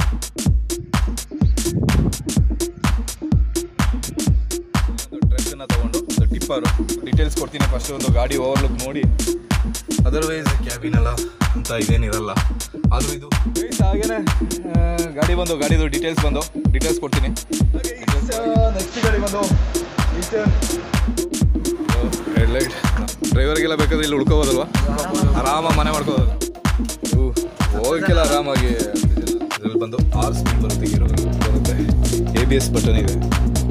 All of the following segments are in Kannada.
ಒಂದು ಟ್ರಕ್ಕನ್ನು ತೊಗೊಂಡು ಒಂದು ಟಿಪ್ಪರು ಡೀಟೇಲ್ಸ್ ಕೊಡ್ತೀನಿ ಫಸ್ಟ್ ಒಂದು ಗಾಡಿ ಓವರ್ಲುಕ್ ನೋಡಿ ಅದರ್ವೈಸ್ ಕ್ಯಾಬಿನ್ ಎಲ್ಲ ಅಂತ ಇದೇನಿರಲ್ಲ ಆದರೂ ಇದು ಹಾಗೇನೆ ಗಾಡಿ ಬಂದು ಗಾಡಿದು ಡೀಟೇಲ್ಸ್ ಬಂದು ಡೀಟೇಲ್ಸ್ ಕೊಡ್ತೀನಿ ನೆಕ್ಸ್ಟ್ ಗಾಡಿ ಬಂದು ಹೆಡ್ಲೈಟ್ ಡ್ರೈವರ್ಗೆಲ್ಲ ಬೇಕಾದ್ರೆ ಇಲ್ಲಿ ಉಳ್ಕೋಬೋದಲ್ವಾ ಆರಾಮಾಗಿ ಮನೆ ಮಾಡ್ಕೋಬೋದು ಹೋಗಕ್ಕೆಲ್ಲ ಆರಾಮಾಗಿ ಇದ್ರಲ್ಲಿ ಬಂದು ಆರ್ ಸ್ಪೀಡ್ ಬರುತ್ತೆ ಗೀರೋ ಬರುತ್ತೆ ಎ ಬಿ ಎಸ್ ಬಟನ್ ಇದೆ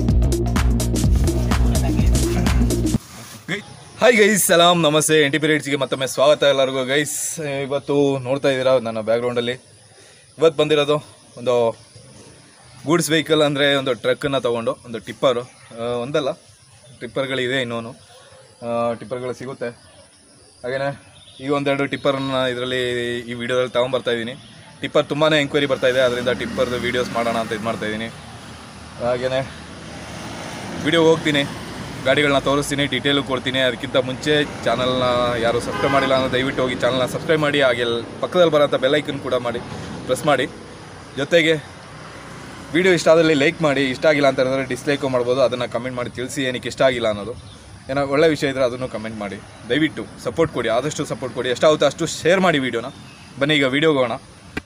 ಹಾಯ್ ಗೈಸ್ ಸಲಾಂ ನಮಸ್ತೆ ಎನ್ ಟಿ ಪಿ ಮತ್ತೊಮ್ಮೆ ಸ್ವಾಗತ ಎಲ್ಲರಿಗೂ ಗೈಸ್ ಇವತ್ತು ನೋಡ್ತಾ ಇದ್ದೀರಾ ನನ್ನ ಬ್ಯಾಕ್ಗ್ರೌಂಡಲ್ಲಿ ಇವತ್ತು ಬಂದಿರೋದು ಒಂದು ಗೂಡ್ಸ್ ವೆಹಿಕಲ್ ಅಂದರೆ ಒಂದು ಟ್ರಕ್ಕನ್ನು ತೊಗೊಂಡು ಒಂದು ಟಿಪ್ಪರು ಆ, ಒಂದಲ್ಲ ಟಿಪ್ಪರ್ಗಳಿದೆ ಇನ್ನೂ ಟಿಪ್ಪರ್ಗಳು ಸಿಗುತ್ತೆ ಹಾಗೆಯೇ ಈಗ ಒಂದೆರಡು ಟಿಪ್ಪರನ್ನ ಇದರಲ್ಲಿ ಈ ವಿಡಿಯೋದಲ್ಲಿ ತೊಗೊಂಬರ್ತಾ ಇದ್ದೀನಿ ಟಿಪ್ಪರ್ ತುಂಬಾ ಎಂಕ್ವೈರಿ ಬರ್ತಾ ಇದೆ ಅದರಿಂದ ಟಿಪ್ಪರ್ದು ವೀಡಿಯೋಸ್ ಮಾಡೋಣ ಅಂತ ಇದು ಮಾಡ್ತಾ ಇದ್ದೀನಿ ಹಾಗೆಯೇ ವಿಡಿಯೋ ಹೋಗ್ತೀನಿ ಗಾಡಿಗಳನ್ನ ತೋರಿಸ್ತೀನಿ ಡೀಟೇಲು ಕೊಡ್ತೀನಿ ಅದಕ್ಕಿಂತ ಮುಂಚೆ ಚಾನಲ್ನ ಯಾರು ಸಬ್ಸ್ಕ್ರೈಬ್ ಮಾಡಿಲ್ಲ ಅಂದರೆ ದಯವಿಟ್ಟು ಹೋಗಿ ಚಾನಲ್ನ ಸಬ್ಸ್ಕ್ರೈಬ್ ಮಾಡಿ ಹಾಗೆ ಅಲ್ಲಿ ಪಕ್ಕದಲ್ಲಿ ಬರೋಂಥ ಬೆಲ್ಲೈಕನ್ ಕೂಡ ಮಾಡಿ ಪ್ರೆಸ್ ಮಾಡಿ ಜೊತೆಗೆ ವಿಡಿಯೋ ಇಷ್ಟ ಆದಲ್ಲಿ ಲೈಕ್ ಮಾಡಿ ಇಷ್ಟ ಆಗಿಲ್ಲ ಅಂತ ಹೇಳಿದ್ರೆ ಡಿಸ್ಲೈಕು ಮಾಡ್ಬೋದು ಅದನ್ನು ಕಮೆಂಟ್ ಮಾಡಿ ತಿಳಿಸಿ ಏನಕ್ಕೆ ಇಷ್ಟ ಆಗಿಲ್ಲ ಅನ್ನೋದು ಏನೋ ಒಳ್ಳೆ ವಿಷಯ ಇದ್ದರೆ ಅದನ್ನು ಕಮೆಂಟ್ ಮಾಡಿ ದಯವಿಟ್ಟು ಸಪೋರ್ಟ್ ಕೊಡಿ ಆದಷ್ಟು ಸಪೋರ್ಟ್ ಕೊಡಿ ಎಷ್ಟಾಗುತ್ತೋ ಅಷ್ಟು ಶೇರ್ ಮಾಡಿ ವಿಡಿಯೋನ ಬನ್ನಿ ಈಗ ವಿಡಿಯೋಗೆ ಹೋಗೋಣ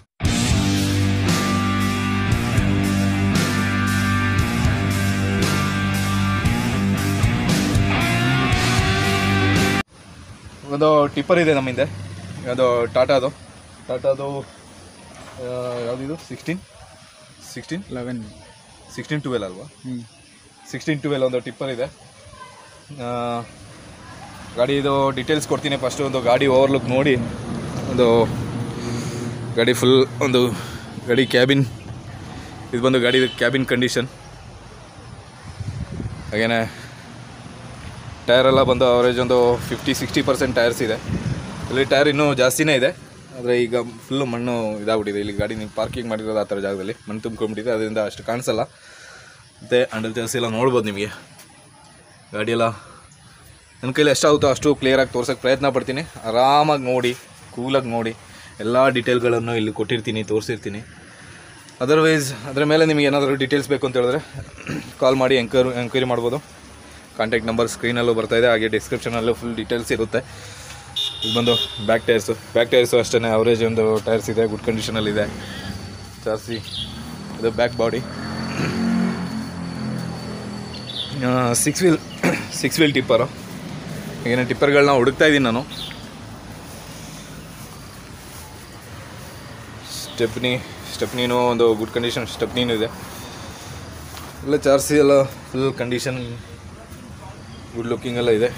ಒಂದು ಟಿಪ್ಪರ್ ಇದೆ ನಮ್ಮ ಹಿಂದೆ ಅದು ಟಾಟಾದು ಟಾಟಾದು ಆ, ಯಾವುದಿದು sixteen sixteen eleven sixteen twelve ಅಲ್ವಾ ಹ್ಞೂ ಸಿಕ್ಸ್ಟೀನ್ ಟುವೆಲ್ ಒಂದು ಟಿಪ್ಪರ್ ಇದೆ ಆ, ಗಾಡಿದು ಡೀಟೇಲ್ಸ್ ಕೊಡ್ತೀನಿ ಫಸ್ಟ್ ಒಂದು ಗಾಡಿ ಓವರ್ಲುಕ್ ನೋಡಿ ಒಂದು ಗಾಡಿ ಫುಲ್ ಒಂದು ಗಾಡಿ ಕ್ಯಾಬಿನ್ ಇದು ಬಂದು ಗಾಡಿ ಕ್ಯಾಬಿನ್ ಕಂಡೀಷನ್ ಹಾಗೇನೆ ಟೈರ್ ಎಲ್ಲ ಬಂದು ಅವರೇಜ್ ಒಂದು ಫಿಫ್ಟಿ ಸಿಕ್ಸ್ಟಿ ಪರ್ಸೆಂಟ್ ಟೈರ್ಸ್ ಇದೆ ಇಲ್ಲಿ ಟೈರ್ ಇನ್ನೂ ಜಾಸ್ತಿನೇ ಇದೆ ಆದರೆ ಈಗ ಫುಲ್ಲು ಮಣ್ಣು ಇದಾಗ್ಬಿಟ್ಟಿದೆ ಇಲ್ಲಿ ಗಾಡಿ ನೀವು ಪಾರ್ಕಿಂಗ್ ಮಾಡಿರೋದು ಆ ಥರ ಜಾಗದಲ್ಲಿ ಮಣ್ಣು ತುಂಬ್ಕೊಂಡ್ಬಿಟ್ಟಿದೆ ಅದರಿಂದ ಅಷ್ಟು ಕಾಣಿಸಲ್ಲ ಮತ್ತು ಹ್ಯಾಂಡಲ್ ಜಾಸ್ತಿ ಎಲ್ಲ ನೋಡ್ಬೋದು ನಿಮಗೆ ಗಾಡಿ ಎಲ್ಲ ನನ್ನ ಕೈಲಿ ಎಷ್ಟಾಗುತ್ತೋ ಅಷ್ಟು ಕ್ಲಿಯರಾಗಿ ತೋರ್ಸೋಕ್ಕೆ ಪ್ರಯತ್ನ ಪಡ್ತೀನಿ ಆರಾಮಾಗಿ ನೋಡಿ ಕೂಲಾಗಿ ನೋಡಿ ಎಲ್ಲ ಡೀಟೇಲ್ಗಳನ್ನು ಇಲ್ಲಿ ಕೊಟ್ಟಿರ್ತೀನಿ ತೋರಿಸಿರ್ತೀನಿ ಅದರ್ವೈಸ್ ಅದರ ಮೇಲೆ ನಿಮಗೆ ಏನಾದರೂ ಡೀಟೇಲ್ಸ್ ಬೇಕು ಅಂತ ಹೇಳಿದ್ರೆ ಕಾಲ್ ಮಾಡಿ ಎಂಕ್ವೈರಿ ಎಂಕ್ವೈರಿ ಮಾಡ್ಬೋದು ಕಾಂಟ್ಯಾಕ್ಟ್ ನಂಬರ್ ಸ್ಕ್ರೀನಲ್ಲೂ ಬರ್ತಾ ಇದೆ ಹಾಗೆ ಡಿಸ್ಕ್ರಿಪ್ಷನಲ್ಲೂ ಫುಲ್ ಡೀಟೇಲ್ಸ್ ಇರುತ್ತೆ ಇದು ಬಂದು ಬ್ಯಾಕ್ ಟೈರ್ಸು ಬ್ಯಾಕ್ ಟೈರ್ಸು ಅಷ್ಟೇ ಅವರೇಜ್ ಒಂದು ಟೈರ್ಸ್ ಇದೆ ಗುಡ್ ಕಂಡೀಷನಲ್ಲಿದೆ ಜಾಸ್ತಿ ಇದು back body six wheel six wheel tipper ಈಗಿನ ಟಿಪ್ಪರ್ಗಳನ್ನ ಹುಡುಕ್ತಾ ಇದ್ದೀನಿ ನಾನು ಸ್ಟೆಪ್ನಿ ಸ್ಟೆಪ್ನಿನೂ ಒಂದು ಗುಡ್ ಕಂಡೀಷನ್ ಸ್ಟೆಪ್ನಿನೂ ಇದೆ ಎಲ್ಲ ಚಾರ್ಸಿ ಎಲ್ಲ ಫುಲ್ ಕಂಡೀಷನ್ ಗುಡ್ ಲುಕ್ಕಿಂಗ್ ಎಲ್ಲ ಇದೆ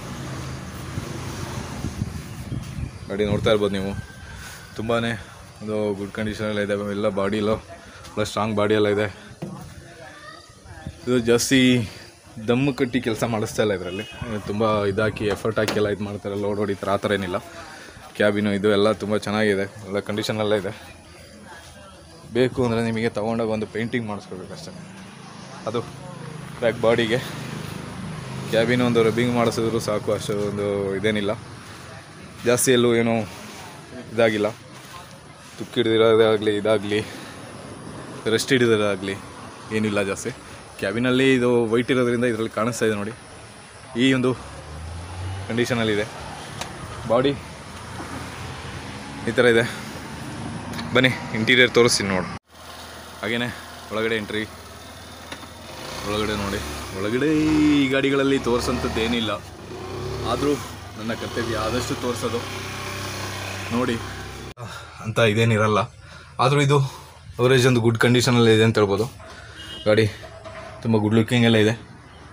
ಗಾಡಿ ನೋಡ್ತಾ ಇರ್ಬೋದು ನೀವು ತುಂಬಾ ಒಂದು ಗುಡ್ ಕಂಡೀಷನ್ ಎಲ್ಲ ಇದೆ ಎಲ್ಲ ಬಾಡಿ ಎಲ್ಲ ಎಲ್ಲ ಸ್ಟ್ರಾಂಗ್ ಬಾಡಿ ಎಲ್ಲ ಇದೆ ಇದು ಜಾಸ್ತಿ ದಮ್ಮು ಕಟ್ಟಿ ಕೆಲಸ ಮಾಡಿಸ್ತಾ ಇಲ್ಲ ಇದರಲ್ಲಿ ತುಂಬ ಇದಾಕಿ ಎಫರ್ಟ್ ಹಾಕಿ ಎಲ್ಲ ಇದು ಮಾಡ್ತಾರೆ ಲೋಡ್ ಹೊಡಿತಾರೆ ಆ ಥರ ಏನಿಲ್ಲ ಕ್ಯಾಬಿನು ಇದು ಎಲ್ಲ ತುಂಬ ಚೆನ್ನಾಗಿದೆ ಎಲ್ಲ ಕಂಡೀಷನಲ್ಲೇ ಇದೆ ಬೇಕು ಅಂದರೆ ನಿಮಗೆ ತೊಗೊಂಡಾಗ ಒಂದು ಪೇಂಟಿಂಗ್ ಮಾಡಿಸ್ಕೋಬೇಕು ಅಷ್ಟೇ ಅದು ಬ್ಯಾಕ್ ಬಾಡಿಗೆ ಕ್ಯಾಬಿನ ಒಂದು ರಬ್ಬಿಂಗ್ ಮಾಡಿಸಿದ್ರು ಸಾಕು ಅಷ್ಟು ಒಂದು ಇದೇನಿಲ್ಲ ಜಾಸ್ತಿ ಎಲ್ಲೂ ಏನೂ ಇದಾಗಿಲ್ಲ ತುಕ್ಕಿಡ್ದಿರೋದಾಗಲಿ ಇದಾಗಲಿ ರೆಸ್ಟ್ ಹಿಡಿದಿರೋದಾಗಲಿ ಏನಿಲ್ಲ ಜಾಸ್ತಿ ಕ್ಯಾಬಿನಲ್ಲಿ ಇದು ವೈಟ್ ಇರೋದ್ರಿಂದ ಇದರಲ್ಲಿ ಕಾಣಿಸ್ತಾ ಇದೆ ನೋಡಿ ಈ ಒಂದು ಕಂಡೀಷನಲ್ಲಿದೆ ಬಾಡಿ ಈ ಥರ ಇದೆ ಬನ್ನಿ ಇಂಟೀರಿಯರ್ ತೋರಿಸ್ತೀನಿ ನೋಡು ಹಾಗೇನೆ ಒಳಗಡೆ ಎಂಟ್ರಿ ಒಳಗಡೆ ನೋಡಿ ಒಳಗಡೆ ಈ ಗಾಡಿಗಳಲ್ಲಿ ತೋರಿಸೋಂಥದ್ದು ಏನಿಲ್ಲ ಆದರೂ ನನ್ನ ಕರ್ತವ್ಯ ಆದಷ್ಟು ತೋರಿಸೋದು ನೋಡಿ ಅಂತ ಇದೇನಿರಲ್ಲ ಆದರೂ ಇದು ಅವರೇಜ್ ಒಂದು ಗುಡ್ ಕಂಡೀಷನಲ್ಲಿ ಇದೆ ಅಂತ ಹೇಳ್ಬೋದು ಗಾಡಿ ತುಂಬ ಗುಡ್ ಲುಕ್ಕಿಂಗ್ ಎಲ್ಲ ಇದೆ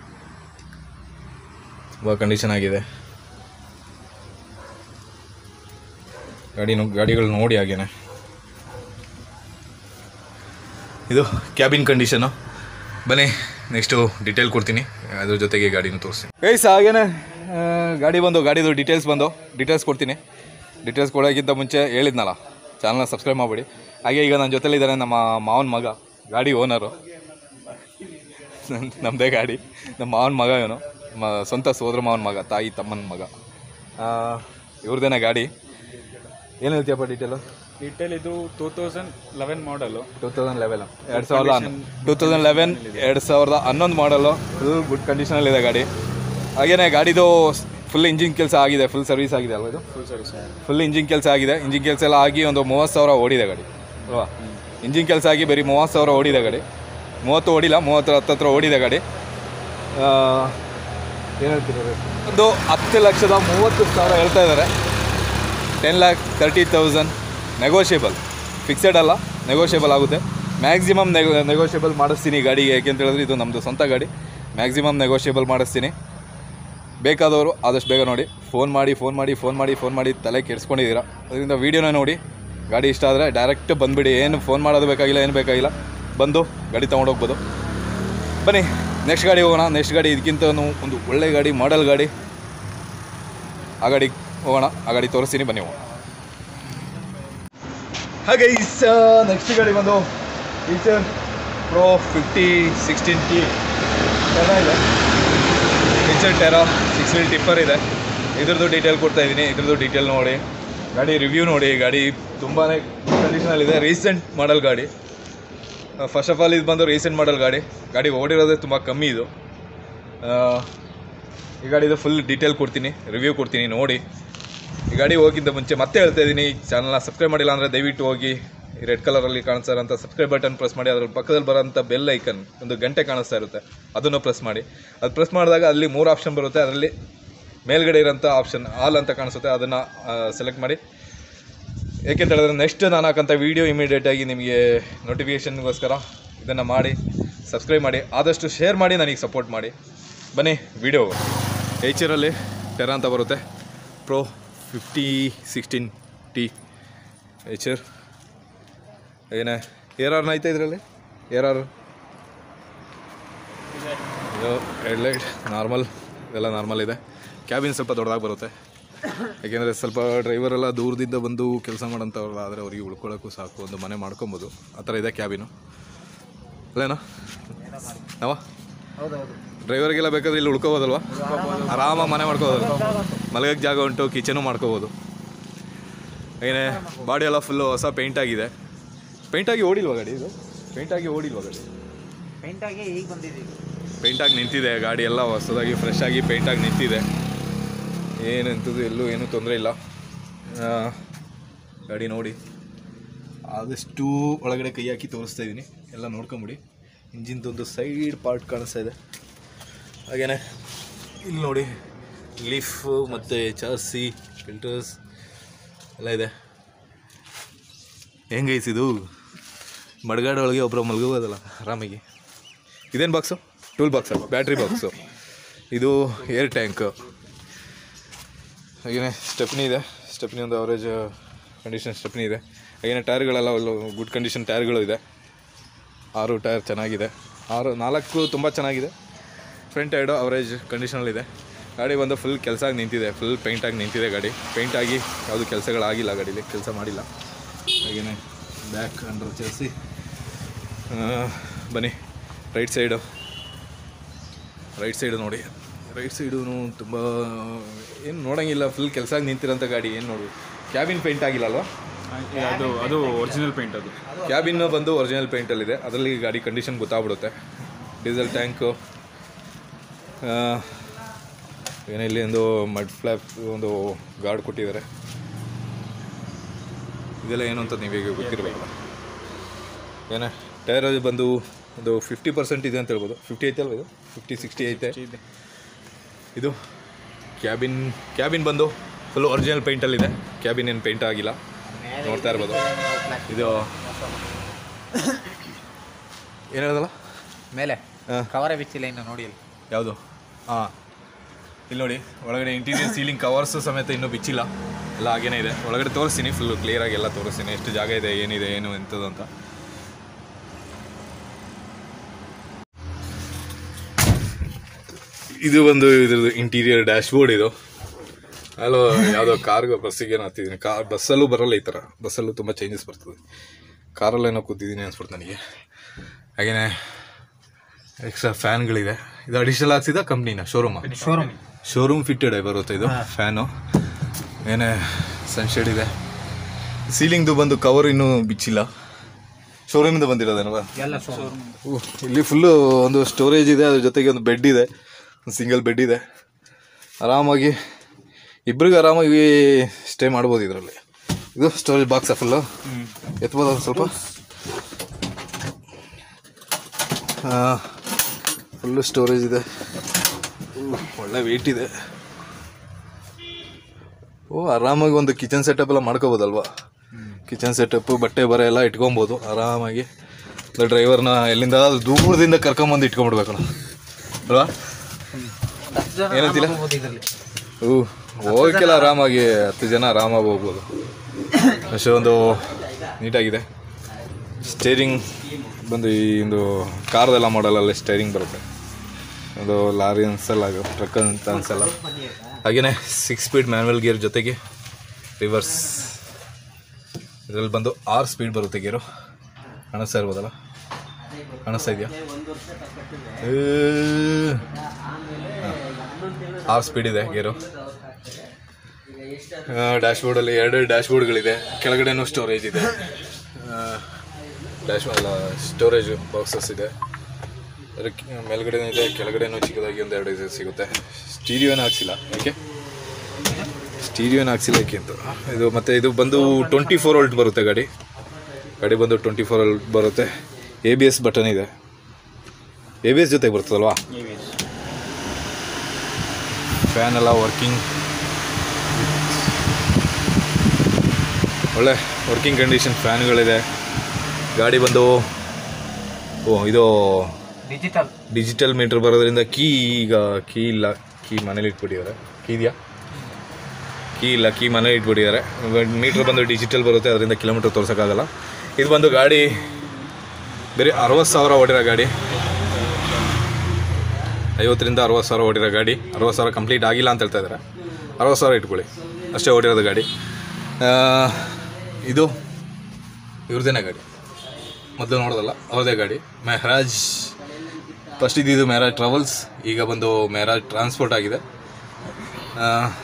ತುಂಬ ಕಂಡೀಷನ್ ಆಗಿದೆ ಗಾಡಿ ಗಾಡಿಗಳು ನೋಡಿ ಹಾಗೇನೆ ಇದು ಕ್ಯಾಬಿನ್ ಕಂಡೀಷನು ಬನ್ನಿ ನೆಕ್ಸ್ಟು ಡೀಟೇಲ್ ಕೊಡ್ತೀನಿ ಅದ್ರ ಜೊತೆಗೆ ಗಾಡಿನೂ ತೋರಿಸ್ತೀನಿ ಗೈಸ್ ಹಾಗೇನೆ ಆ, ಗಾಡಿ ಬಂದು ಗಾಡಿದು ಡೀಟೇಲ್ಸ್ ಬಂದು ಡೀಟೇಲ್ಸ್ ಕೊಡ್ತೀನಿ ಡೀಟೇಲ್ಸ್ ಕೊಡೋಕ್ಕಿಂತ ಮುಂಚೆ ಹೇಳಿದ್ನಲ್ಲ ಚಾನಲ್ನ ಸಬ್ಸ್ಕ್ರೈಬ್ ಮಾಡಿಬಿಡಿ ಹಾಗೆ ಈಗ ನನ್ನ ಜೊತೆಲಿದ್ದಾರೆ ನಮ್ಮ ಮಾವನ ಮಗ ಗಾಡಿ ಓನರು ನಮ್ಮದೇ ಗಾಡಿ ನಮ್ಮ ಮಾವನ ಮಗ ಇವನು ನಮ್ಮ ಸ್ವಂತ ಸೋದರ ಮಾವನ ಮಗ ತಾಯಿ ತಮ್ಮನ ಮಗ ಇವ್ರದ್ದೇನೆ ಗಾಡಿ ಏನು ಹೇಳ್ತೀಯಪ್ಪ ಡೀಟೇಲು ಡಿಟೇಲ್ ಇದು ಟೂ ತೌಸಂಡ್ ಲೆವೆನ್ ಮಾಡಲು ಟೂ ತೌಸಂಡ್ ಲೆವೆನ್ ಎರಡು ಸಾವಿರದ ಟೂ ತೌಸಂಡ್ ಲೆವೆನ್ ಎರಡು ಸಾವಿರದ ಹನ್ನೊಂದು ಮಾಡಲು ಫುಲ್ ಗುಡ್ ಕಂಡೀಷನಲ್ಲಿದೆ ಗಾಡಿ ಹಾಗೇನೆ ಗಾಡಿದು ಫುಲ್ ಇಂಜಿನ್ ಕೆಲಸ ಆಗಿದೆ ಫುಲ್ ಸರ್ವಿಸ್ ಆಗಿದೆ ಅಲ್ವಾ ಇದು ಫುಲ್ ಸರ್ವಿಸ್ ಫುಲ್ ಇಂಜಿನ್ ಕೆಲಸ ಆಗಿದೆ ಇಂಜಿನ್ ಕೆಲಸ ಎಲ್ಲ ಆಗಿ ಒಂದು ಮೂವತ್ತು ಸಾವಿರ ಓಡಿದೆ ಗಾಡಿ ಅಲ್ವಾ ಇಂಜಿನ್ ಕೆಲಸ ಆಗಿ ಬರೀ ಮೂವತ್ತು ಸಾವಿರ ಓಡಿದೆ ಗಾಡಿ ಮೂವತ್ತು ಓಡಿಲ್ಲ ಮೂವತ್ತರ ಹತ್ತತ್ರ ಓಡಿದೆ ಗಾಡಿ ಏನು ಹೇಳ್ತಿದ್ದಾರೆ ಒಂದು ಹತ್ತು ಲಕ್ಷದ ಮೂವತ್ತು ಸಾವಿರ ಹೇಳ್ತಾ ಇದ್ದಾರೆ ten lakh thirty thousand negotiable fixed ಅಲ್ಲ ನೆಗೋಷಿಯಬಲ್ ಆಗುತ್ತೆ ಮ್ಯಾಕ್ಸಿಮಮ್ ನೆಗೋ ನೆಗೋಷಿಯಬಲ್ ಮಾಡಿಸ್ತೀನಿ ಗಾಡಿಗೆ ಯಾಕೆಂತ ಹೇಳಿದ್ರೆ ಇದು ನಮ್ಮದು ಸ್ವಂತ ಗಾಡಿ ಮ್ಯಾಕ್ಸಿಮಮ್ ನೆಗೋಷಿಯಬಲ್ ಮಾಡಿಸ್ತೀನಿ ಬೇಕಾದವರು ಆದಷ್ಟು ಬೇಗ ನೋಡಿ ಫೋನ್ ಮಾಡಿ ಫೋನ್ ಮಾಡಿ ಫೋನ್ ಮಾಡಿ ಫೋನ್ ಮಾಡಿ ತಲೆ ಕೆಡಿಸ್ಕೊಂಡಿದ್ದೀರಾ ಅದರಿಂದ ವೀಡಿಯೋನ ನೋಡಿ ಗಾಡಿ ಇಷ್ಟ ಆದರೆ ಡೈರೆಕ್ಟ್ ಬಂದುಬಿಡಿ ಏನು ಫೋನ್ ಮಾಡೋದು ಬೇಕಾಗಿಲ್ಲ ಏನು ಬೇಕಾಗಿಲ್ಲ ಬಂದು ಗಾಡಿ ತೊಗೊಂಡೋಗ್ಬೋದು ಬನ್ನಿ ನೆಕ್ಸ್ಟ್ ಗಾಡಿ ಹೋಗೋಣ ನೆಕ್ಸ್ಟ್ ಗಾಡಿ ಇದಕ್ಕಿಂತ ಒಂದು ಒಳ್ಳೆ ಗಾಡಿ ಮಾಡೆಲ್ ಗಾಡಿ ಆ ಗಾಡಿ ಹೋಗೋಣ ಆ ಗಾಡಿ ತೋರಿಸ್ತೀನಿ ಬನ್ನಿ ಹೋಗೋಣ ಹಾಗೆ ನೆಕ್ಸ್ಟ್ ಗಾಡಿ ಬಂದು Eicher pro fifty sixteen T ಇದೆ Eicher Terra six wheel tipper ಇದೆ ಇದ್ರದ್ದು ಡೀಟೇಲ್ ಕೊಡ್ತಾ ಇದ್ದೀನಿ ಇದ್ರದ್ದು ಡೀಟೇಲ್ ನೋಡಿ ಗಾಡಿ ರಿವ್ಯೂ ನೋಡಿ ಗಾಡಿ ತುಂಬಾ ಕಂಡೀಷನಲ್ಲಿದೆ ರೀಸೆಂಟ್ ಮಾಡಲ್ ಗಾಡಿ ಫಸ್ಟ್ ಆಫ್ ಆಲ್ ಇದು ಬಂದು ರೀಸೆಂಟ್ ಮಾಡಲ್ ಗಾಡಿ ಗಾಡಿ ಓಡಿರೋದೇ ತುಂಬ ಕಮ್ಮಿ ಇದು ಆ, ಈ ಗಾಡಿದು ಫುಲ್ ಡೀಟೇಲ್ ಕೊಡ್ತೀನಿ ರಿವ್ಯೂ ಕೊಡ್ತೀನಿ ನೋಡಿ ಈ ಗಾಡಿ ಹೋಗಿದ್ದ ಮುಂಚೆ ಮತ್ತೆ ಹೇಳ್ತಾ ಇದ್ದೀನಿ ಈ ಚಾನಲ್ನ ಸಬ್ಸ್ಕ್ರೈಬ್ ಮಾಡಿಲ್ಲ ಅಂದರೆ ದಯವಿಟ್ಟು ಹೋಗಿ ಈ ರೆಡ್ ಕಲರಲ್ಲಿ ಕಾಣಿಸ್ತಾ ಇರೋಂಥ ಸಬ್ಸ್ಕ್ರೈಬ್ ಬಟನ್ ಪ್ರೆಸ್ ಮಾಡಿ ಅದ್ರ ಪಕ್ಕದಲ್ಲಿ ಬರೋಂಥ ಬೆಲ್ ಐಕನ್ ಒಂದು ಗಂಟೆ ಕಾಣಿಸ್ತಾ ಇರುತ್ತೆ ಅದನ್ನು ಪ್ರೆಸ್ ಮಾಡಿ ಅದು ಪ್ರೆಸ್ ಮಾಡಿದಾಗ ಅಲ್ಲಿ ಮೂರು ಆಪ್ಷನ್ ಬರುತ್ತೆ ಅದರಲ್ಲಿ ಮೇಲ್ಗಡೆ ಇರೋಂಥ ಆಪ್ಷನ್ ಆಲ್ ಅಂತ ಕಾಣಿಸುತ್ತೆ ಅದನ್ನು ಸೆಲೆಕ್ಟ್ ಮಾಡಿ ಏಕೆಂತ ಹೇಳಿದ್ರೆ ನೆಕ್ಸ್ಟ್ ನಾನು ಹಾಕೋಂಥ ವೀಡಿಯೋ ಇಮಿಡಿಯೇಟಾಗಿ ನಿಮಗೆ ನೋಟಿಫಿಕೇಷನ್ಗೋಸ್ಕರ ಇದನ್ನು ಮಾಡಿ ಸಬ್ಸ್ಕ್ರೈಬ್ ಮಾಡಿ ಆದಷ್ಟು ಶೇರ್ ಮಾಡಿ ನನಗೆ ಸಪೋರ್ಟ್ ಮಾಡಿ ಬನ್ನಿ ವಿಡಿಯೋ ಏಚರಲ್ಲಿ ಟೆರಾ ಅಂತ ಬರುತ್ತೆ pro fifty sixteen T Eicher ಏನೇ ಏರ್ ಆರ್ನ ಐತೆ ಇದರಲ್ಲಿ ಏರ್ ಆರ್ ಇದು ಹೆಡ್ಲೈಟ್ ನಾರ್ಮಲ್ ಇದೆಲ್ಲ ನಾರ್ಮಲ್ ಇದೆ ಕ್ಯಾಬಿನ್ ಸ್ವಲ್ಪ ದೊಡ್ಡದಾಗಿ ಬರುತ್ತೆ ಯಾಕೆಂದರೆ ಸ್ವಲ್ಪ ಡ್ರೈವರೆಲ್ಲ ದೂರದಿಂದ ಬಂದು ಕೆಲಸ ಮಾಡೋಂಥವ್ರಲ್ಲ ಆದರೆ ಅವರಿಗೆ ಉಳ್ಕೊಳ್ಳೋಕ್ಕೂ ಸಾಕು ಒಂದು ಮನೆ ಮಾಡ್ಕೊಬೋದು ಆ ಥರ ಇದೆ ಕ್ಯಾಬಿನು ಅಲ್ಲೇನೋ ನಾವ ಡ್ರೈವರ್ಗೆಲ್ಲ ಬೇಕಾದ್ರೆ ಇಲ್ಲಿ ಉಳ್ಕೋಬೋದಲ್ವಾ ಆರಾಮಾಗಿ ಮನೆ ಮಾಡ್ಕೋಬೋದು ಮಲಗಕ್ಕೆ ಜಾಗ ಉಂಟು ಕಿಚನು ಮಾಡ್ಕೋಬೋದು ಏನೇ ಬಾಡಿ ಎಲ್ಲ ಫುಲ್ಲು ಹೊಸ ಪೇಂಟ್ ಆಗಿದೆ ಪೇಂಟ್ ಆಗಿ ಓಡಿಲ್ವಾ ಗಾಡಿ ಇದು ಪೇಂಟ್ ಆಗಿ ಓಡಿಲ್ವಾ ಗಾಡಿ ಪೇಂಟ್ ಆಗಿ ಈಗ ಬಂದಿದ್ದೀವಿ ಪೇಂಟಾಗಿ ನಿಂತಿದೆ ಗಾಡಿ ಎಲ್ಲ ಹೊಸದಾಗಿ ಫ್ರೆಶ್ ಆಗಿ ಪೇಂಟಾಗಿ ನಿಂತಿದೆ ಏನು ಎಂಥದ್ದು ಎಲ್ಲೂ ಏನೂ ತೊಂದರೆ ಇಲ್ಲ ಆ, ಗಾಡಿ ನೋಡಿ ಆದಷ್ಟು ಒಳಗಡೆ ಕೈ ಹಾಕಿ ತೋರಿಸ್ತಾ ಇದ್ದೀನಿ ಎಲ್ಲ ನೋಡ್ಕೊಂಬಿಡಿ ಇಂಜಿನ್ದೊಂದು ಸೈಡ್ ಪಾರ್ಟ್ ಕಾಣಿಸ್ತಾ ಇದೆ ಹಾಗೇನೆ ಇಲ್ಲಿ ನೋಡಿ ಲೀಫ್ ಮತ್ತು ಚಾರ್ಸಿ ಫಿಲ್ಟರ್ಸ್ ಎಲ್ಲ ಇದೆ ಹೆಂಗೈಸಿದು ಮಡ್ಗಾಡ ಒಳಗೆ ಒಬ್ಬರು ಮಲ್ಗೋಬೋದಲ್ಲ ಆರಾಮಾಗಿ ಇದೇನು box tool box battery box ಇದು ಏರ್ ಟ್ಯಾಂಕ್ ಹಾಗೆಯೇ ಸ್ಟೆಪ್ನಿ ಇದೆ ಸ್ಟೆಪ್ನಿ ಒಂದು ಅವರೇಜ್ ಕಂಡೀಷನ್ ಸ್ಟೆಪ್ನಿ ಇದೆ ಹಾಗೆಯೇ ಟೈರ್ಗಳೆಲ್ಲ ಒಳ್ಳೆ ಗುಡ್ ಕಂಡೀಷನ್ ಟೈರ್ಗಳು ಇದೆ ಆರು ಟೈರ್ ಚೆನ್ನಾಗಿದೆ ಆರು ನಾಲ್ಕು ತುಂಬ ಚೆನ್ನಾಗಿದೆ ಫ್ರಂಟ್ ಎರಡು ಅವರೇಜ್ ಕಂಡೀಷನಲ್ಲಿದೆ ಗಾಡಿ ಬಂದು ಫುಲ್ ಕೆಲಸ ಆಗಿ ನಿಂತಿದೆ ಫುಲ್ ಪೇಂಟಾಗಿ ನಿಂತಿದೆ ಗಾಡಿ ಪೇಂಟಾಗಿ ಯಾವುದು ಕೆಲಸಗಳಾಗಿಲ್ಲ ಗಾಡೀಲಿ ಕೆಲಸ ಮಾಡಿಲ್ಲ ಹಾಗೆಯೇ ಬ್ಯಾಕ್ ಅಂಡರ್ ಚೇಸಿ ಬನ್ನಿ ರೈಟ್ ಸೈಡು ರೈಟ್ ಸೈಡು ನೋಡಿ ರೈಟ್ ಸೈಡು ತುಂಬ ಏನು ನೋಡೋಂಗಿಲ್ಲ ಫುಲ್ ಕೆಲಸ ಆಗಿ ನಿಂತಿರೋಂಥ ಗಾಡಿ ಏನು ನೋಡು ಕ್ಯಾಬಿನ್ ಪೇಂಟ್ ಆಗಿಲ್ಲ ಅಲ್ವಾ ಅದು ಅದು ಒರಿಜಿನಲ್ ಪೇಂಟ್ ಅದು ಕ್ಯಾಬಿನ್ ಬಂದು ಒರಿಜಿನಲ್ ಪೇಂಟಲ್ಲಿದೆ ಅದರಲ್ಲಿ ಗಾಡಿ ಕಂಡೀಷನ್ ಗೊತ್ತಾಗ್ಬಿಡುತ್ತೆ ಡೀಸೆಲ್ ಟ್ಯಾಂಕು ಏನೇ ಇಲ್ಲಿ ಒಂದು ಮಡ್ ಫ್ಲ್ಯಾಪ್ ಒಂದು ಗಾರ್ಡ್ ಕೊಟ್ಟಿದ್ದಾರೆ ಇದೆಲ್ಲ ಏನು ಅಂತ ನೀವೀಗ ಗೊತ್ತಿರಬೇಕಲ್ಲ ಏನೇ ಟೈರ್ ಬಂದು ಒಂದು ಫಿಫ್ಟಿ ಪರ್ಸೆಂಟ್ ಇದೆ ಅಂತ ಹೇಳ್ಬೋದು ಫಿಫ್ಟಿ ಐತೆ ಅಲ್ವಾ ಇದು ಫಿಫ್ಟಿ ಸಿಕ್ಸ್ಟಿ ಐತೆ ಇದೆ ಇದು ಕ್ಯಾಬಿನ್ ಕ್ಯಾಬಿನ್ ಬಂದು ಫುಲ್ ಒರಿಜಿನಲ್ ಪೇಂಟಲ್ಲಿದೆ ಕ್ಯಾಬಿನ್ ಏನು ಪೇಂಟ್ ಆಗಿಲ್ಲ ನೋಡ್ತಾ ಇರ್ಬೋದು ಇದು ಏನು ಹೇಳ್ದಲ್ಲ ಮೇಲೆ ಹಾಂ ಕವರೇ ಬಿಚ್ಚಿಲ್ಲ ಇನ್ನು ನೋಡಿ ಅಲ್ಲಿ ಯಾವುದು ಹಾಂ ಇಲ್ಲಿ ನೋಡಿ ಒಳಗಡೆ ಇಂಟೀರಿಯರ್ ಸೀಲಿಂಗ್ ಕವರ್ಸು ಸಮೇತ ಇನ್ನೂ ಬಿಚ್ಚಿಲ್ಲ ಎಲ್ಲ ಹಾಗೇನೇ ಇದೆ ಒಳಗಡೆ ತೋರಿಸ್ತೀನಿ ಫುಲ್ ಕ್ಲಿಯರಾಗಿ ಎಲ್ಲ ತೋರಿಸ್ತೀನಿ ಎಷ್ಟು ಜಾಗ ಇದೆ ಏನಿದೆ ಏನು ಎಂಥದ್ದು ಅಂತ ಇದು ಒಂದು ಇದ್ರದ್ದು ಇಂಟೀರಿಯರ್ ಡ್ಯಾಶ್ಬೋರ್ಡ್ ಇದು ಅಲ್ಲೋ ಯಾವುದೋ ಕಾರ್ಗೆ ಬಸ್ಸಿಗೆ ಏನೋ ಹತ್ತಿದ್ದೀನಿ ಕಾರ್ ಬಸ್ಸಲ್ಲೂ ಬರಲ್ಲ ಈ ಥರ ಬಸ್ಸಲ್ಲೂ ತುಂಬ ಚೇಂಜಸ್ ಬರ್ತದೆ ಕಾರಲ್ಲೇನೋ ಕೂತಿದ್ದೀನಿ ಅನ್ಸ್ಬಿಡ್ತು ನನಗೆ ಹಾಗೇನೆ ಎಕ್ಸ್ಟ್ರಾ ಫ್ಯಾನ್ಗಳಿದೆ ಇದು ಅಡಿಷನಲ್ ಹಾಕ್ಸಿದ ಕಂಪ್ನಿನ ಶೋರೂಮ್ ಶೋರೂಮ್ ಶೋರೂಮ್ ಫಿಟ್ಟೆಡ್ ಬರುತ್ತೆ ಇದು ಫ್ಯಾನು ಏನೇ ಸನ್ಶೇಡ್ ಇದೆ ಸೀಲಿಂಗ್ದು ಬಂದು ಕವರ್ ಇನ್ನೂ ಬಿಚ್ಚಿಲ್ಲ ಶೋರೂಮಿಂದ ಬಂದಿರೋದೇನವ ಎಲ್ಲ ಶೋರೂಮ್ ಇಲ್ಲಿ ಫುಲ್ಲು ಒಂದು ಸ್ಟೋರೇಜ್ ಇದೆ ಅದ್ರ ಜೊತೆಗೆ ಒಂದು ಬೆಡ್ ಇದೆ ಒಂದು ಸಿಂಗಲ್ ಬೆಡ್ ಇದೆ ಆರಾಮಾಗಿ ಇಬ್ರಿಗೆ ಆರಾಮಾಗಿ ಸ್ಟೇ ಮಾಡ್ಬೋದು ಇದರಲ್ಲಿ ಇದು ಸ್ಟೋರೇಜ್ ಬಾಕ್ಸ್ ಫುಲ್ಲು ಎತ್ಬೋದು ಒಂದು ಸ್ವಲ್ಪ ಫುಲ್ಲು ಸ್ಟೋರೇಜ್ ಇದೆ ಉಹ್, ಒಳ್ಳೆ ವೆಯ್ಟ್ ಇದೆ ಓ ಆರಾಮಾಗಿ ಒಂದು ಕಿಚನ್ ಸೆಟಪ್ ಎಲ್ಲ ಮಾಡ್ಕೋಬೋದಲ್ವಾ ಕಿಚನ್ ಸೆಟಪ್ಪು ಬಟ್ಟೆ ಬರೆ ಎಲ್ಲ ಇಟ್ಕೊಬೋದು ಆರಾಮಾಗಿ ಡ್ರೈವರ್ನ ಎಲ್ಲಿಂದ ದೂರದಿಂದ ಕರ್ಕೊಂಬಂದು ಇಟ್ಕೊಂಡ್ಬಿಡ್ಬೇಕು ನಾವು ಅಲ್ವಾ ಏನಂತಿಲ್ಲ ಇದರಲ್ಲಿ ಹ್ಞೂ ಹೋಗಕ್ಕೆಲ್ಲ ಆರಾಮಾಗಿ ಹತ್ತು ಜನ ಆರಾಮಾಗಿ ಹೋಗ್ಬೋದು ಅಷ್ಟೊಂದು ನೀಟಾಗಿದೆ ಸ್ಟೇರಿಂಗ್ ಬಂದು ಈ ಒಂದು ಕಾರ್ದೆಲ್ಲ ಮಾಡಲಲ್ಲಿ ಸ್ಟೇರಿಂಗ್ ಬರುತ್ತೆ ಅದು ಲಾರಿ ಅನ್ಸಲ್ಲ ಅದು ಟ್ರಕ್ ಅಂತ ಅನ್ಸಲ್ಲ ಹಾಗೆಯೇ ಸಿಕ್ಸ್ ಸ್ಪೀಡ್ ಮ್ಯಾನ್ಯಲ್ ಗೇರ್ ಜೊತೆಗೆ ರಿವರ್ಸ್ ಇದರಲ್ಲಿ ಬಂದು ಆರು ಸ್ಪೀಡ್ ಬರುತ್ತೆ ಗೇರು ಕಾಣಿಸ್ತಾ ಇರ್ಬೋದಲ್ಲ ಕಾಣಿಸ್ತಾ ಇದೆಯಾ ಆರು ಸ್ಪೀಡ್ ಇದೆ ಗೇರು ಡ್ಯಾಶ್ ಬೋರ್ಡಲ್ಲಿ ಎರಡು ಡ್ಯಾಶ್ ಬೋರ್ಡ್ಗಳಿದೆ ಕೆಳಗಡೆನೂ ಸ್ಟೋರೇಜ್ ಇದೆ ಡ್ಯಾಶ್ ಅಲ್ಲ ಸ್ಟೋರೇಜ್ ಬಾಕ್ಸಸ್ ಇದೆ ಅದಕ್ಕೆ ಮೇಲ್ಗಡೆನೂ ಇದೆ ಕೆಳಗಡೆನೂ ಚಿಕ್ಕದಾಗಿ ಒಂದು ಎರಡು ಇದು ಸಿಗುತ್ತೆ ಸ್ಟೀರಿಯೋ ಏನು ಹಾಕ್ಸಿಲ್ಲ ಯಾಕೆ ಸ್ಟೀರಿಯೋ ಏನು ಹಾಕ್ಸಿಲ್ಲ ಯಾಕೆ ಅಂತ ಇದು ಮತ್ತು ಇದು ಬಂದು ಟ್ವೆಂಟಿ ಫೋರ್ ವೋಲ್ಟ್ ಬರುತ್ತೆ ಗಾಡಿ ಗಾಡಿ ಬಂದು ಟ್ವೆಂಟಿ ಫೋರ್ ವೋಲ್ಟ್ ಬರುತ್ತೆ ಎ ಬಿ ಎಸ್ ಬಟನ್ ಇದೆ ಎ ಬಿ ಎಸ್ ಜೊತೆಗೆ ಬರ್ತದಲ್ವಾ ಫ್ಯಾನ್ ಎಲ್ಲ ವರ್ಕಿಂಗ್ ಒಳ್ಳೆ ವರ್ಕಿಂಗ್ ಕಂಡೀಷನ್ ಫ್ಯಾನ್ಗಳಿದೆ ಗಾಡಿ ಬಂದು ಓ ಇದು ಡಿಜಿಟಲ್ ಡಿಜಿಟಲ್ ಮೀಟ್ರ್ ಬರೋದ್ರಿಂದ ಕೀ ಈಗ ಕೀ ಇಲ್ಲ ಕೀ ಮನೇಲಿ ಇಟ್ಬಿಟ್ಟಿದ್ದಾರೆ ಕೀ ಇದೆಯಾ ಕೀ ಇಲ್ಲ ಕೀ ಮನೇಲಿ ಇಟ್ಬಿಟ್ಟಿದ್ದಾರೆ ಮೀಟ್ರ್ ಬಂದು ಡಿಜಿಟಲ್ ಬರುತ್ತೆ ಅದರಿಂದ ಕಿಲೋಮೀಟ್ರ್ ತೋರ್ಸೋಕ್ಕಾಗಲ್ಲ ಇದು ಬಂದು ಗಾಡಿ ಬೇರೆ ಅರವತ್ತು ಸಾವಿರ ಓಡಿರೋ ಗಾಡಿ ಐವತ್ತರಿಂದ ಅರವತ್ತು ಸಾವಿರ ಓಡಿರೋ ಗಾಡಿ ಅರವತ್ತು ಸಾವಿರ ಕಂಪ್ಲೀಟ್ ಆಗಿಲ್ಲ ಅಂತ ಹೇಳ್ತಾ ಇದ್ದಾರೆ ಅರವತ್ತು ಸಾವಿರ ಇಟ್ಕೊಳ್ಳಿ ಅಷ್ಟೇ ಓಡಿರೋದು ಗಾಡಿ ಆ, ಇದು ಇವ್ರದ್ದೇನೆ ಗಾಡಿ ಮೊದಲು ನೋಡೋದಲ್ಲ ಅವ್ರದ್ದೇ ಗಾಡಿ ಮೆಹರಾಜ್ ಫಸ್ಟ್ ಇದ್ದಿದ್ದು ಮೆಹರಾಜ್ ಟ್ರಾವೆಲ್ಸ್ ಈಗ ಬಂದು ಮೆಹರಾಜ್ ಟ್ರಾನ್ಸ್ಪೋರ್ಟ್ ಆಗಿದೆ ಆ,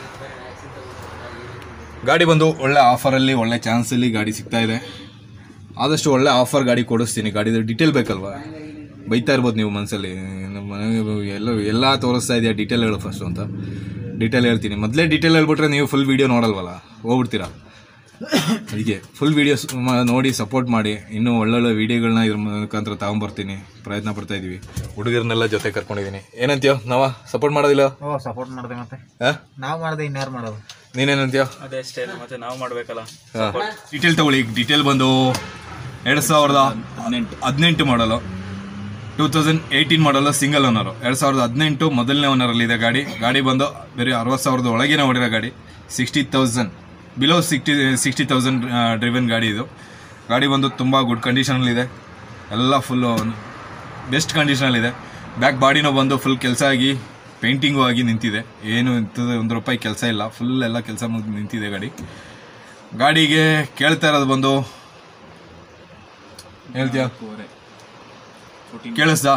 ಗಾಡಿ ಬಂದು ಒಳ್ಳೆ ಆಫರಲ್ಲಿ ಒಳ್ಳೆ ಚಾನ್ಸಲ್ಲಿ ಗಾಡಿ ಸಿಗ್ತಾ ಇದೆ ಆದಷ್ಟು ಒಳ್ಳೆ ಆಫರ್ ಗಾಡಿ ಕೊಡಿಸ್ತೀನಿ ಗಾಡಿದು ಡಿಟೇಲ್ ಬೇಕಲ್ವಾ ಬೈತಾ ಇರ್ಬೋದು ನೀವು ಮನಸ್ಸಲ್ಲಿ ನಮ್ಮ ಮನೆಗೆ ಎಲ್ಲ ಎಲ್ಲ ತೋರಿಸ್ತಾ ಇದೆಯಾ ಡೀಟೇಲ್ ಹೇಳು ಫಸ್ಟು ಅಂತ ಡೀಟೇಲ್ ಹೇಳ್ತೀನಿ ಮೊದಲೇ ಡೀಟೇಲ್ ಹೇಳ್ಬಿಟ್ರೆ ನೀವು ಫುಲ್ ವೀಡಿಯೋ ನೋಡಲ್ವಲ್ಲ ಹೋಗ್ಬಿಡ್ತೀರಾ ಅದಕ್ಕೆ ಫುಲ್ ವೀಡಿಯೋಸ್ ನೋಡಿ ಸಪೋರ್ಟ್ ಮಾಡಿ ಇನ್ನೂ ಒಳ್ಳೊಳ್ಳೆ ವೀಡಿಯೋಗಳನ್ನ ಇದ್ರ ಮುಖಾಂತರ ತಗೊಂಬರ್ತೀನಿ ಪ್ರಯತ್ನ ಪಡ್ತಾ ಇದೀವಿ ಹುಡುಗರನ್ನೆಲ್ಲ ಜೊತೆ ಕರ್ಕೊಂಡಿದ್ದೀನಿ ಏನಂತೀಯೋ ನಾವ ಸಪೋರ್ಟ್ ಮಾಡೋದಿಲ್ಲ ಓ ಸಪೋರ್ಟ್ ಮಾಡಿದೆ ಮತ್ತೆ ಹಾಂ ನಾವು ಮಾಡಿದೆ ಇನ್ಯಾರು ಮಾಡೋದು ನೀನೇನಂತೀಯೋ ಅದೇ ಅಷ್ಟೇ ಮತ್ತೆ ನಾವು ಮಾಡಬೇಕಲ್ಲ ಡೀಟೇಲ್ ತಗೊಳ್ಳಿ ಡೀಟೇಲ್ ಬಂದು ಎರಡು ಸಾವಿರದ ಹದಿನೆಂಟು ಹದಿನೆಂಟು ಮಾಡಲು ಟೂ ತೌಸಂಡ್ ಏಯ್ಟೀನ್ ಮಾಡಲು ಸಿಂಗಲ್ ಓನರು ಎರಡು ಸಾವಿರದ ಹದಿನೆಂಟು ಮೊದಲನೇ ಓನರಲ್ಲಿದೆ ಗಾಡಿ ಗಾಡಿ ಬಂದು ಬೇರೆ ಅರವತ್ತು ಸಾವಿರದ ಒಳಗೇನೆ ಹೊಡಿರೋ ಗಾಡಿ sixty thousand below sixty sixty thousand driven ಗಾಡಿ ಇದು ಗಾಡಿ ಬಂದು ತುಂಬ ಗುಡ್ ಕಂಡೀಷನಲ್ಲಿದೆ ಎಲ್ಲ ಫುಲ್ಲು ಬೆಸ್ಟ್ ಕಂಡೀಷನಲ್ಲಿದೆ ಬ್ಯಾಕ್ ಬಾಡಿನೂ ಬಂದು ಫುಲ್ ಕೆಲಸ ಆಗಿ ಪೇಂಟಿಂಗು ಆಗಿ ನಿಂತಿದೆ ಏನು ಇಂಥದ್ದು ಒಂದು ರೂಪಾಯಿ ಕೆಲಸ ಇಲ್ಲ ಫುಲ್ ಎಲ್ಲ ಕೆಲಸ ಮುಗಿ ನಿಂತಿದೆ ಗಾಡಿ ಗಾಡಿಗೆ ಕೇಳ್ತಾ ಇರೋದು ಬಂದು ಹೇಳ್ತೀಯಾ ಕೇಳಿಸ್ದಾ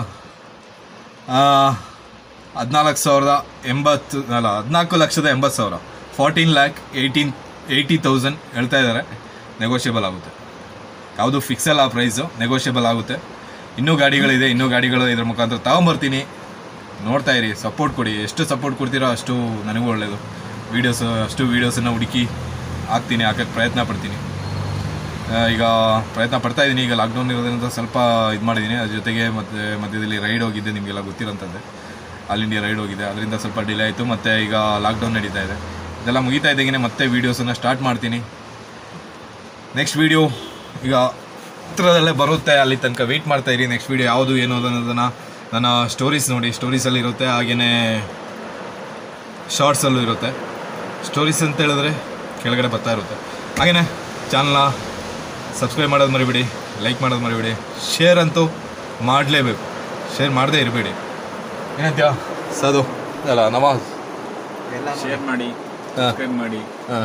ಹದಿನಾಲ್ಕು ಸಾವಿರದ ಎಂಬತ್ತು ಅಲ್ಲ ಹದಿನಾಲ್ಕು ಲಕ್ಷದ ಎಂಬತ್ತು ಸಾವಿರ fourteen lakh eighteen eighty thousand ಹೇಳ್ತಾ ಇದ್ದಾರೆ ನೆಗೋಷಿಯಬಲ್ ಆಗುತ್ತೆ ಯಾವುದು ಫಿಕ್ಸ್ ಅಲ್ಲ ಪ್ರೈಸು ನೆಗೋಷಿಯಬಲ್ ಆಗುತ್ತೆ ಇನ್ನೂ ಗಾಡಿಗಳಿದೆ ಇನ್ನೂ ಗಾಡಿಗಳು ಇದ್ರ ಮುಖಾಂತರ ತಗೊಂಬರ್ತೀನಿ ನೋಡ್ತಾ ಇರಿ ಸಪೋರ್ಟ್ ಕೊಡಿ ಎಷ್ಟು ಸಪೋರ್ಟ್ ಕೊಡ್ತೀರೋ ಅಷ್ಟು ನನಗೂ ಒಳ್ಳೆಯದು ವೀಡಿಯೋಸ್ ಅಷ್ಟು ವೀಡಿಯೋಸನ್ನು ಹುಡುಕಿ ಹಾಕ್ತೀನಿ ಹಾಕೋಕ್ಕೆ ಪ್ರಯತ್ನ ಪಡ್ತೀನಿ ಆ, ಈಗ ಪ್ರಯತ್ನ ಪಡ್ತಾ ಇದ್ದೀನಿ ಈಗ ಲಾಕ್ಡೌನ್ ಇರೋದ್ರಿಂದ ಸ್ವಲ್ಪ ಇದು ಮಾಡಿದ್ದೀನಿ ಅದ್ರ ಜೊತೆಗೆ ಮತ್ತೆ ಮಧ್ಯದಲ್ಲಿ ರೈಡ್ ಹೋಗಿದ್ದೆ ನಿಮಗೆಲ್ಲ ಗೊತ್ತಿರೋಂಥದ್ದೇ ಆಲ್ ಇಂಡಿಯಾ ರೈಡ್ ಹೋಗಿದೆ ಅದರಿಂದ ಸ್ವಲ್ಪ ಡಿಲೇ ಆಯಿತು ಮತ್ತು ಈಗ ಲಾಕ್ಡೌನ್ ನಡೀತಾ ಇದೆ ಇದೆಲ್ಲ ಮುಗಿತಾ ಇದ್ದಾಗೆ ಮತ್ತೆ ವೀಡಿಯೋಸನ್ನು ಸ್ಟಾರ್ಟ್ ಮಾಡ್ತೀನಿ ನೆಕ್ಸ್ಟ್ ವೀಡಿಯೋ ಈಗ ಹತ್ರದಲ್ಲೇ ಬರುತ್ತೆ ಅಲ್ಲಿ ತನಕ ವೆಯ್ಟ್ ಮಾಡ್ತಾ ಇರಿ ನೆಕ್ಸ್ಟ್ ವೀಡಿಯೋ ಯಾವುದು ಏನು ಅನ್ನೋದನ್ನು ನನ್ನ ಸ್ಟೋರೀಸ್ ನೋಡಿ ಸ್ಟೋರೀಸಲ್ಲಿ ಇರುತ್ತೆ ಹಾಗೆಯೇ ಶಾರ್ಟ್ಸಲ್ಲೂ ಇರುತ್ತೆ ಸ್ಟೋರೀಸ್ ಅಂತ ಹೇಳಿದ್ರೆ ಕೆಳಗಡೆ ಬರ್ತಾ ಇರುತ್ತೆ ಹಾಗೆಯೇ ಚಾನಲ್ನ ಸಬ್ಸ್ಕ್ರೈಬ್ ಮಾಡೋದು ಮರಿಬೇಡಿ ಲೈಕ್ ಮಾಡೋದು ಮರಿಬೇಡಿ ಶೇರ್ ಅಂತೂ ಮಾಡಲೇಬೇಕು ಶೇರ್ ಮಾಡದೇ ಇರಬೇಡಿ ಏನಂತ್ಯಾ ಸದು ಅಲ್ಲ ನವಾಜ್ ಎಲ್ಲ ಶೇರ್ ಮಾಡಿ ಹಾಂ ಸಬ್ಸ್ಕ್ರೈಬ್ ಮಾಡಿ ಹಾಂ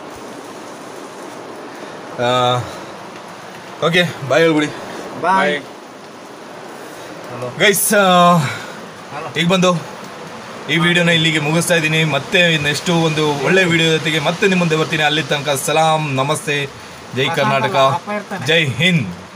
ಓಕೆ ಬಾಯ್ ಹೇಳ್ಬಿಡಿ ಬಾಯ್ ಗೈಸ್ ಈಗ ಬಂದು ಈ ವಿಡಿಯೋನ ಇಲ್ಲಿಗೆ ಮುಗಿಸ್ತಾ ಇದ್ದೀನಿ ಮತ್ತೆ ನೆಕ್ಸ್ಟು ಒಂದು ಒಳ್ಳೆ ವಿಡಿಯೋ ಜೊತೆಗೆ ಮತ್ತೆ ನಿಮ್ಮ ಮುಂದೆ ಬರ್ತೀನಿ ಅಲ್ಲಿ ತನಕ ಸಲಾಂ ನಮಸ್ತೆ ಜೈ ಕರ್ನಾಟಕ ಅಪ್ಪ ಇರ್ತಾನೆ ಜೈ ಹಿಂದ್